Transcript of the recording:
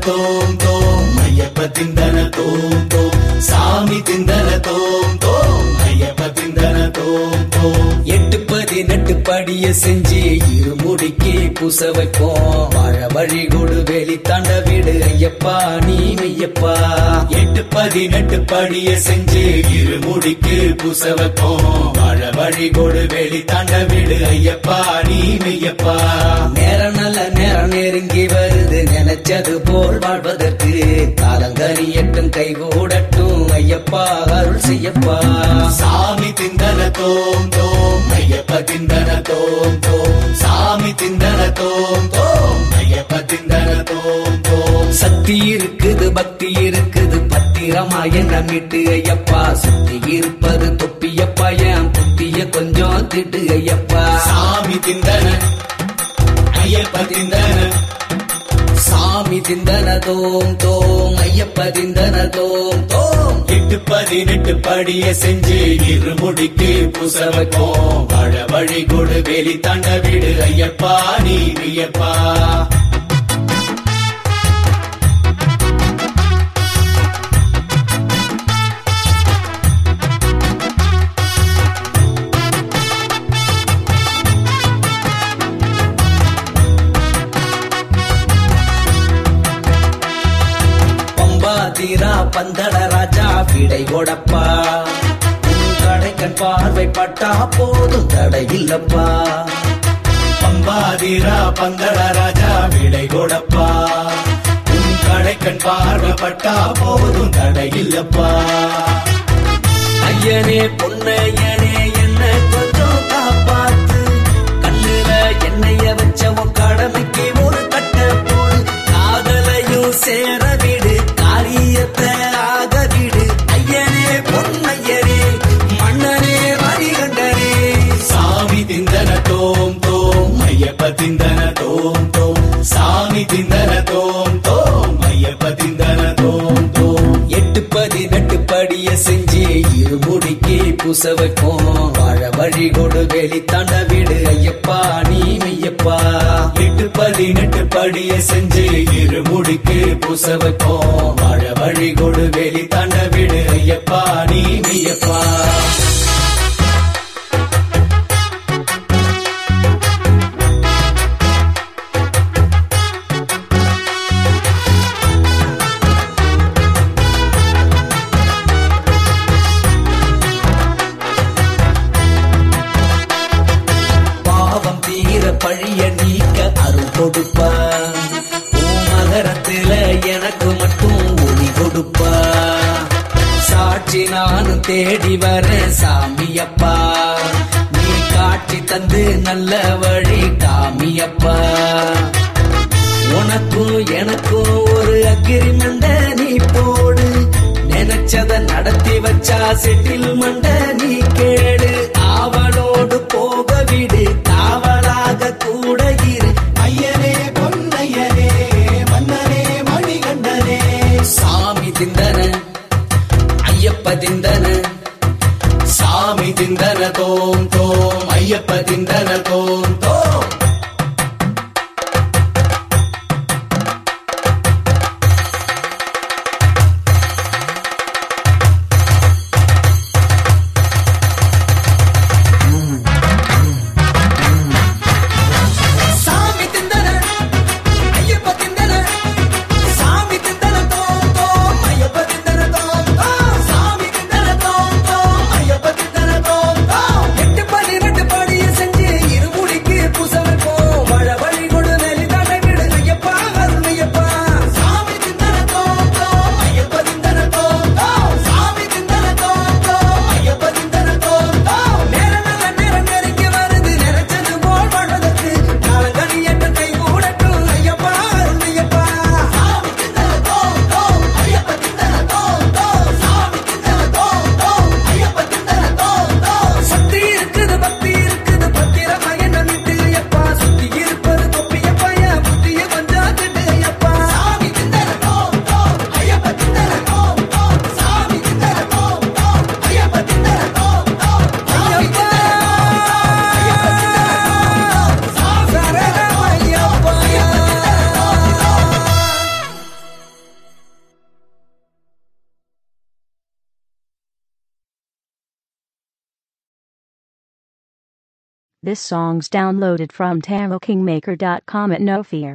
தோம் தோம் ஐயப்ப திந்தன தோம் தோம் சாமி திந்தன தோம் தோம் ஐயப்ப திந்தன தோம் தோம் எட்டு பதினெட்டு படிய செஞ்சு இருமுடிக்கு புச வைப்போம் வாழ வழி கொடு வெளி தாண்ட வீடு ஐயப்பா நீ மெய்யப்பா எட்டு பதினெட்டு படிய செஞ்சு இருமுடிக்கு புச வைப்போம் வாழ வழி கொடு வெளி தாண்ட விடு ஐயப்பா நீ மெய்யப்பா நேரம் நல்ல நேரம் நெருங்கி வருது நினைச்சது போல் வாழ்வதற்கு காலங்கரி எட்டும் கை கூடட்டும் ஐயப்பா அருள் செய்யப்பா சாமி திந்தன தோம் தோம் ஐயப்ப திந்தன தோம் தோம் சாமி திந்தன தோம் தோம் ஐயப்ப திந்தன தோம் தோம் சக்தி இருக்குது பக்தி இருக்குது பத்திரமா என்ன மீட்டு ஐயப்பா சுத்தி இருப்பது தொப்பியப்பா என் புத்திய கொஞ்சம் திட்டு ஐயப்பா சாமி திந்தன ஐயப்ப திந்தன சாமி திந்தன தோம் தோம் ஐயப்ப திந்தன தோம் தோம் எட்டு பதினெட்டு படிய செஞ்சு இருமுடிக்கு புச வைப்போம் வாழ வழி கொடு வெளி தாண்ட விடு ஐயப்பா நீ மெய்யப்பா பம்பாதிரா பந்தள ராஜா விடை கொடப்பா உன் கடைக்கண் பார்வை பட்டா போதும் தடை இல்லப்பா பம்பாதிரா பந்தள ராஜா விடை கொடப்பா உன் கடைக்கண் பார்வைப்பட்டா போதும் தடையில்லப்பா ஐயனே பொன்னையனே என்ன கொஞ்சம் காப்பாத்து கண்ணுல எண்ணெய வச்ச உன் கடமைக்கு ஒரு கட்ட போடு காதலையும் சேர விடு காரியத்தை ஆக விடு ஐயனே பொன்னையனே மன்னனே வரிகண்டனே சாமி திந்தன தோம் தோம் ஐயப்ப திந்தன தோம் தோம் சாமி திந்தன தோம் தோம் ஐயப்ப திந்தன தோம் தோம் எட்டு பதினெட்டு படிய செஞ்சு இருமுடிக்கு புச வைப்போம் வாழ வழி கொடு வெளி தாண்ட வீடு ஐயப்பா நீ மெய்யப்பா எட்டு பதினெட்டு படிய செஞ்சு இருமுடிக்கு புச வைப்போம் வாழ வழி கொடு வெளி தாண்ட விடு ஐயப்பா நீ மெய்யப்பா பாவம் தீர பழிய நீக்க அருள் கொடுப்பா உன் மகரத்துல எனக்கு மட்டும் ஒளி கொடுப்பா சாட்சி நானும் தேடி வர சாமியப்பா நீ காட்சி தந்து நல்ல வழி காமியப்பா உனக்கும் எனக்கும் ஒரு அக்ரிமெண்ட நீ போடு நினைச்சத நடத்தி வச்சா செட்டில் மண்ட நீ கேடு ஆவலோடு போக விடு காவலாக கூட இரு ஐயனே பொன்னையனே மன்னனே மணிகண்டனே சாமி திந்தன ஐயப்ப திந்தன சாமி திந்தன தோம் தோம் ஐயப்ப திந்தன தோம் தோம் சாமி திந்தன ஐயப்ப திந்தன சாமி திந்தன தோம் தோம் ஐயப்ப திந்தன தோம் தோம் சாமி திந்தன தோம் தோம் ஐயப்ப திந்தன தோம் தோம் எட்டு பதினெட்டு படிய செஞ்சு இருமுடிக்கு This song's downloaded from TaroKingmaker.com at no fear.